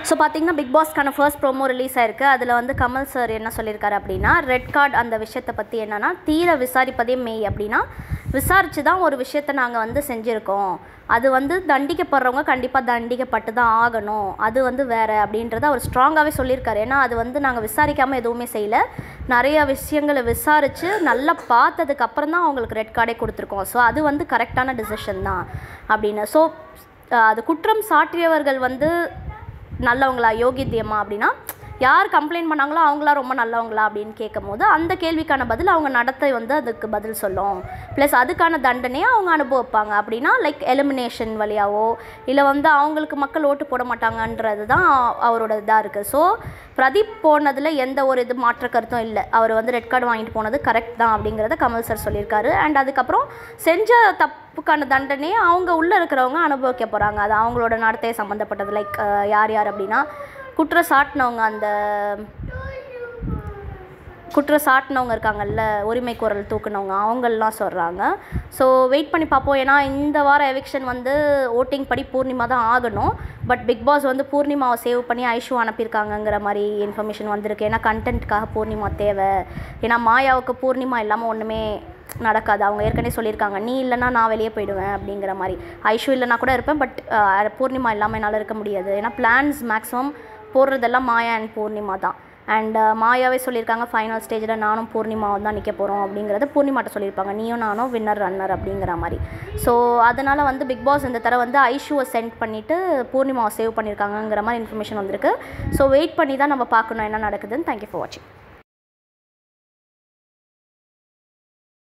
so பார்த்தீங்கன்னா big பாஸ்க்கான first promo release ஆயிருக்கு அதில் வந்து கமல் சார் என்ன சொல்லியிருக்காரு அப்படின்னா ரெட் கார்டு அந்த விஷயத்தை பற்றி என்னன்னா தீர விசாரிப்பதே மெய் அப்படின்னா விசாரித்து தான் ஒரு விஷயத்தை நாங்கள் வந்து செஞ்சுருக்கோம் அது வந்து தண்டிக்கப்படுறவங்க கண்டிப்பாக தண்டிக்கப்பட்டு தான் ஆகணும் அது வந்து வேறு அப்படின்றத அவர் ஸ்ட்ராங்காகவே சொல்லியிருக்காரு ஏன்னா அது வந்து நாங்கள் விசாரிக்காமல் எதுவுமே செய்யலை நிறைய விஷயங்களை விசாரித்து நல்லா பார்த்ததுக்கு அப்புறம் தான் அவங்களுக்கு ரெட் கார்டே கொடுத்துருக்கோம் ஸோ அது வந்து கரெக்டான டிசிஷன் தான் அப்படின்னு ஸோ அது குற்றம் சாட்டியவர்கள் வந்து நல்லவங்களா யோகித்தியமா அப்படின்னா யார் கம்ப்ளைண்ட் பண்ணாங்களோ அவங்களா ரொம்ப நல்லவங்களா அப்படின்னு கேட்கும்போது அந்த கேள்விக்கான பதில் அவங்க நடத்தை வந்து அதுக்கு பதில் சொல்லும் ப்ளஸ் அதுக்கான தண்டனையை அவங்க அனுபவிப்பாங்க அப்படின்னா லைக் எலிமினேஷன் வழியாவோ இல்லை வந்து அவங்களுக்கு மக்கள் ஓட்டு போட மாட்டாங்கன்றது தான் அவரோட இதாக இருக்குது ஸோ பிரதீப் போனதில் எந்த ஒரு இது மாற்ற கருத்தும் இல்லை அவர் வந்து ரெட் கார்டு வாங்கிட்டு போனது கரெக்ட் தான் அப்படிங்கிறத கமல் சார் சொல்லியிருக்காரு அண்ட் அதுக்கப்புறம் செஞ்ச தப்புக்கான தண்டனையை அவங்க உள்ளே இருக்கிறவங்க அனுபவிக்க போகிறாங்க அது அவங்களோட நடத்தையை சம்மந்தப்பட்டது லைக் யார் யார் அப்படின்னா குற்றம் சாட்டினவங்க அந்த குற்றம் சாட்டினவங்க இருக்காங்கல்ல உரிமை குரல் தூக்குனவங்க அவங்கெல்லாம் சொல்கிறாங்க ஸோ வெயிட் பண்ணி பார்ப்போம் ஏன்னா இந்த வாரம் எவிக்ஷன் வந்து ஓட்டிங் படி பூர்ணிமா தான் ஆகணும் பட் பிக் பாஸ் வந்து பூர்ணிமாவை சேவ் பண்ணி ஐஷு அனுப்பியிருக்காங்கங்கிற மாதிரி இன்ஃபர்மேஷன் வந்திருக்கு ஏன்னா கண்டென்ட்காக பூர்ணிமா தேவை ஏன்னா மாயாவுக்கு பூர்ணிமா இல்லாமல் ஒன்றுமே நடக்காது அவங்க ஏற்கனவே சொல்லியிருக்காங்க நீ இல்லைன்னா நான் வெளியே போயிடுவேன் அப்படிங்கிற மாதிரி ஐஷு இல்லைனா கூட இருப்பேன் பட் பூர்ணிமா இல்லாமல் என்னால் இருக்க முடியாது ஏன்னா பிளான்ஸ் மேக்ஸிமம் போடுறதெல்லாம் மாயா அண்ட் பூர்ணிமா தான் அண்ட் மாயாவே சொல்லியிருக்காங்க ஃபைனல் ஸ்டேஜில் நானும் பூர்ணிமாவும் தான் நிற்க போகிறோம் அப்படிங்கிறத பூர்ணிமாட்ட சொல்லியிருப்பாங்க நீயும் நானும் வின்னர் ரன்னர் அப்படிங்கிற மாதிரி ஸோ அதனால் வந்து பிக் பாஸ் இந்த தடவை வந்து ஐஷுவை சென்ட் பண்ணிவிட்டு பூர்ணிமாவை சேவ் பண்ணியிருக்காங்கங்கிற மாதிரி இன்ஃபர்மேஷன் வந்திருக்கு ஸோ வெயிட் பண்ணி தான் நம்ம பார்க்கணும் என்ன நடக்குதுன்னு தேங்க்யூ ஃபார் வாட்சிங்